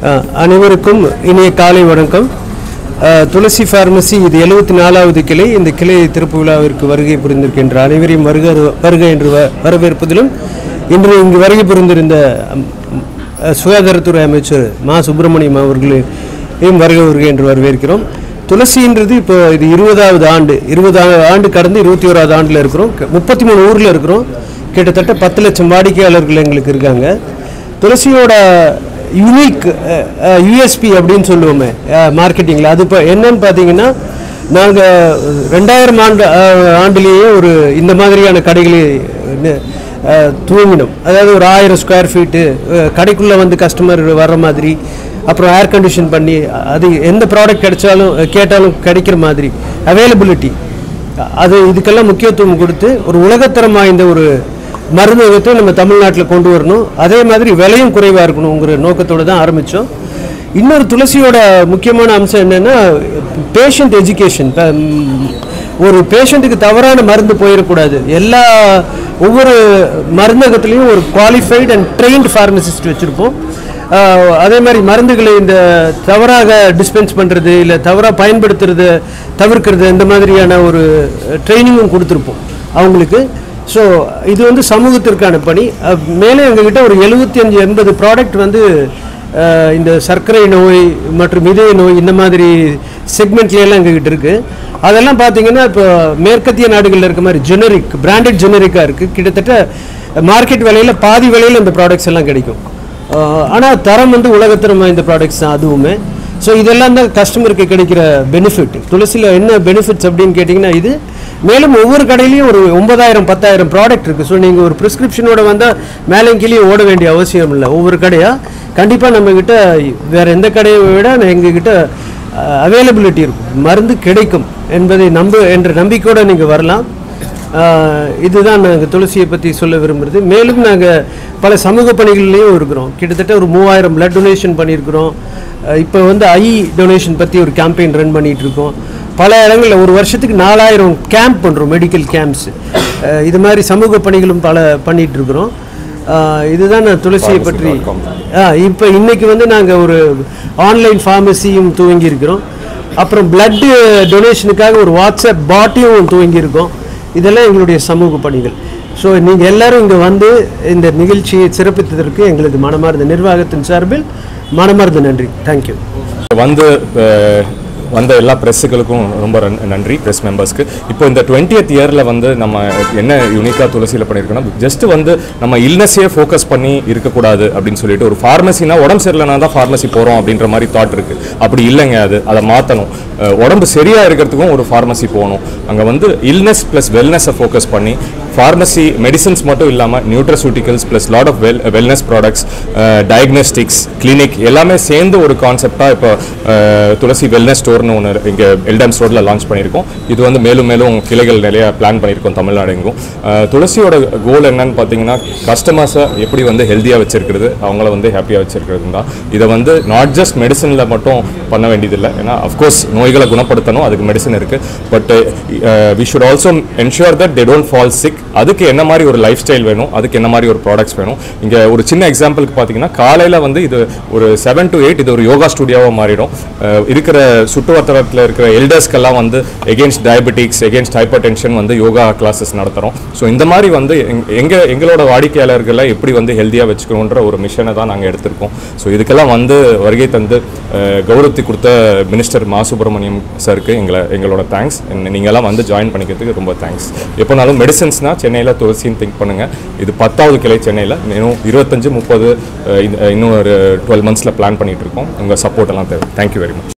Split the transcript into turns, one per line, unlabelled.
அஹ், அனைவருக்கும் இனிய காலை வணக்கம் அஹ், துளசி ஃபார்மசி இது எழுபத்தி நாலாவது கிளை இந்த கிளை திறப்பு விழாவிற்கு வருகை புரிந்திருக்கின்ற அனைவரையும் வருக வருக என்று வ- வரவேற்பதிலும் இன்று இங்கு வருகை புரிந்திருந்த அம், அஹ், சுகாதாரத்துறை அமைச்சர் மா சுப்பிரமணியம் அவர்களையும் வருக வருக என்று வரவேற்கிறோம் துளசின்றது இப்போ இது இருபதாவது ஆண்டு இருபது ஆண்டு கடந்து இருபத்தி ஓராவது ஆண்டில் இருக்கிறோம் முப்பத்தி மூணு ஊரில் இருக்கிறோம் கிட்டத்தட்ட பத்து லட்சம் வாடிக்கையாளர்கள் எங்களுக்கு இருக்காங்க துளசியோட யூனிக் யூஎஸ்பி அப்படின்னு சொல்லுவோமே மார்க்கெட்டிங்கில் அது இப்போ என்னன்னு பார்த்தீங்கன்னா நாங்கள் ரெண்டாயிரம் ஆண்டு அஹ், ஆண்டுலேயே ஒரு இந்த மாதிரியான கடைகளை நி- அஹ், துவங்கினோம் அதாவது ஒரு ஆயிரம் ஸ்கொயர் ஃபீட்டு கடைக்குள்ளே வந்து கஸ்டமர் வர்ற மாதிரி அப்புறம் ஏர் கண்டிஷன் பண்ணி அது எந்த ப்ராடக்ட் கிடைச்சாலும் கேட்டாலும் கிடைக்கிற மாதிரி அவைலபிலிட்டி அது இதுக்கெல்லாம் முக்கியத்துவம் கொடுத்து ஒரு உலகத்தரம் வாய்ந்த ஒரு மருந்தகத்தை நம்ம தமிழ்நாட்டில் கொண்டு வரணும் அதே மாதிரி விலையும் குறைவாக இருக்கணுங்கிற நோக்கத்தோடு தான் ஆரம்பித்தோம் இன்னொரு துளசியோட முக்கியமான அம்சம் என்னென்னா பேஷண்ட் எஜுகேஷன் ஒரு பேஷண்ட்டுக்கு தவறான மருந்து போயிடக்கூடாது எல்லா ஒவ்வொரு மருந்தகத்துலேயும் ஒரு குவாலிஃபைடு அண்ட் ட்ரெயின்டு ஃபார்மசிஸ்ட் வச்சுருப்போம் ஆஹ் அதே மாதிரி மருந்துகளை இந்த தவறாக டிஸ்பென்ஸ் பண்ணுறது இல்லை தவறாக பயன்படுத்துறது தவிர்க்கிறது இந்த மாதிரியான ஒரு ட்ரைனிங்கும் கொடுத்துருப்போம் அவங்களுக்கு ஸோ இது வந்து சமூகத்திற்கான பணி அஹ் மேலே எங்ககிட்ட ஒரு எழுபத்தி அஞ்சு எண்பது ப்ராடக்ட் வந்து ஆஹ் இந்த சர்க்கரை நோய் மற்றும் இதய நோய் இந்த மாதிரி செக்மெண்ட்லாம் எங்ககிட்ட இருக்குது அதெல்லாம் பார்த்தீங்கன்னா இப்போ மேற்கத்திய நாடுகளில் இருக்க மாதிரி ஜெனரிக் பிராண்டட் ஜெனரிக்காக இருக்குது கிட்டத்தட்ட மார்க்கெட் விலையில் பாதி விலையில் இந்த ப்ராடக்ட்ஸ் எல்லாம் கிடைக்கும் ஆனால் தரம் வந்து உலகத்தரம் வாய்ந்த ப்ராடக்ட்ஸ் தான் அதுவுமே ஸோ இதெல்லாம் தான் கஸ்டமருக்கு கிடைக்கிற பெனிஃபிட் துளசியில் என்ன பெனிஃபிட்ஸ் அப்படின்னு கேட்டிங்கன்னா இது மேலும் ஒவ்வொரு கடையிலையும் ஒரு ஒன்பதாயிரம் பத்தாயிரம் ப்ராடக்ட் இருக்குது ஸோ நீங்கள் ஒரு ப்ரிஸ்கிரிப்ஷனோட வந்தால் மேலே கீழே ஓட வேண்டிய அவசியம் இல்லை ஒவ்வொரு கடையாக கண்டிப்பாக நம்மக்கிட்ட வேறு எந்த கடையை விட எங்ககிட்ட அவைலபிலிட்டி இருக்கும் மருந்து கிடைக்கும் என்பதை நம்ப என்ற நம்பிக்கையோடு நீங்கள் வரலாம் ஆஹ் இதுதான் நாங்கள் துளசியை பற்றி சொல்ல விரும்புகிறது மேலும் நாங்கள் பல சமூக பணிகள்லேயும் இருக்கிறோம் கிட்டத்தட்ட ஒரு மூவாயிரம் பிளட் டொனேஷன் பண்ணியிருக்கிறோம் இப்போ வந்து ஐ டொனேஷன் பற்றி ஒரு கேம்பெயின் ரன் பண்ணிட்டு இருக்கோம் பல இடங்களில் ஒரு வருஷத்துக்கு நாலாயிரம் கேம்ப் பண்ணுறோம் மெடிக்கல் கேம்ப்ஸ் இது மாதிரி சமூக பணிகளும் பல பண்ணிட்டு இருக்கிறோம் ஆஹ் இதுதான் நான் துளசியை பற்றி இப்போ இன்னைக்கு வந்து நாங்கள் ஒரு ஆன்லைன் ஃபார்மசியும் துவங்கி இருக்கிறோம் அப்புறம் பிளட் டொனேஷனுக்காக ஒரு வாட்ஸ்அப் பாட்டையும் துவங்கியிருக்கோம் இதெல்லாம் எங்களுடைய சமூக பணிகள் ஸோ நீங்கள் எல்லாரும் இங்கே வந்து இந்த நிகழ்ச்சியை சிறப்பித்ததற்கு எங்களது மனமார்ந்த நிர்வாகத்தின் சார்பில் மனமார்ந்த நன்றி தேங்க்யூ
வந்து அஹ், வந்த எல்லா ப்ரெஸ்ஸுகளுக்கும் ரொம்ப ரன்- நன்றி ப்ரெஸ் மெம்பர்ஸ்க்கு இப்போ இந்த டுவெண்ட்டியத் இயரில் வந்து நம்ம என்ன யூனிக்காக துளசியில் பண்ணியிருக்கோம்னா ஜஸ்ட் வந்து நம்ம இல்னஸையே ஃபோக்கஸ் பண்ணி இருக்கக்கூடாது அப்படின்னு சொல்லிட்டு ஒரு ஃபார்மசினா உடம்பு சரியில்லைனா தான் ஃபார்மசி போகிறோம் அப்படின்ற மாதிரி தாட் இருக்குது அப்படி இல்லைங்க அது அதை மாற்றணும் உடம்பு சரியாக இருக்கிறதுக்கும் ஒரு ஃபார்மசி போகணும் அங்கே வந்து இல்னஸ் ப்ளஸ் வெல்னஸை ஃபோக்கஸ் பண்ணி ஃபார்மசி மெடிசன்ஸ் மட்டும் இல்லாமல் nutraceuticals plus lot of well wellness products diagnostics clinic எல்லாமே சேர்ந்து ஒரு கான்செப்டாக இப்போ அஹ், துளசி வெல்னஸ் ஸ்டோர்னு ஒன்று இங்கே எல்டாம் ஸ்டோரில் லான்ச் பண்ணியிருக்கோம் இது வந்து மேலும் மேலும் கிளைகள் நிறைய பிளான் பண்ணியிருக்கோம் தமிழ்நாடு எங்கும் அஹ், துளசியோட கோல் என்னன்னு பார்த்தீங்கன்னா கஸ்டமர்ஸை எப்படி வந்து ஹெல்த்தியாக வச்சிருக்கிறது அவங்கள வந்து ஹாப்பியாக வச்சிருக்கிறது தான் இதை வந்து நாட் ஜஸ்ட் மெடிசனில் மட்டும் பண்ண வேண்டியதில்லை ஏன்னா அஃப்கோர்ஸ் நோய்களை குணப்படுத்தணும் அதுக்கு மெடிசன் இருக்குது but we should also ensure that they don't fall sick அதுக்கு என்ன மாதிரி ஒரு லைஃப் ஸ்டைல் வேணும் அதுக்கு என்ன மாதிரி ஒரு ப்ராடக்ட்ஸ் வேணும் இங்கே ஒரு சின்ன எக்ஸாம்பிளுக்கு பார்த்தீங்கன்னா காலையில் வந்து இது ஒரு செவன் டு எயிட் இது ஒரு யோகா ஸ்டுடியோவாக மாறிடும் அஹ் இருக்கிற சுற்றுவட்டாரத்தில் இருக்கிற எல்டர்ஸ்க்கெல்லாம் வந்து against diabetics against hypertension வந்து யோகா கிளாஸஸ் நடத்துகிறோம் ஸோ இந்த மாதிரி வந்து எங்- எங்க எங்களோட வாடிக்கையாளர்களை எப்படி வந்து ஹெல்த்தியாக வச்சுக்கணுன்ற ஒரு மிஷனை தான் நாங்கள் எடுத்திருக்கோம் ஸோ இதுக்கெல்லாம் வந்து வருகை தந்து அஹ், கௌரவத்தை கொடுத்த மினிஸ்டர் மா சுப்பிரமணியம் சாருக்கு எங்களை எங்களோட தேங்க்ஸ் நீங்கள்லாம் வந்து ஜாயின் பண்ணிக்கிறதுக்கு ரொம்ப தேங்க்ஸ் எப்போனாலும் மெடிசன்ஸ்னால் சென்னையில் துளசின்னு திங்க் பண்ணுங்கள் இது பத்தாவது கிளை சென்னையில் இன்னும் இருபத்தஞ்சு முப்பது இன்னும் ஒரு டுவெல் மந்த்ஸில் பிளான் பண்ணிகிட்டு இருக்கோம் உங்கள் சப்போர்ட் எல்லாம் தேவை தேங்க்யூ வெரி மச்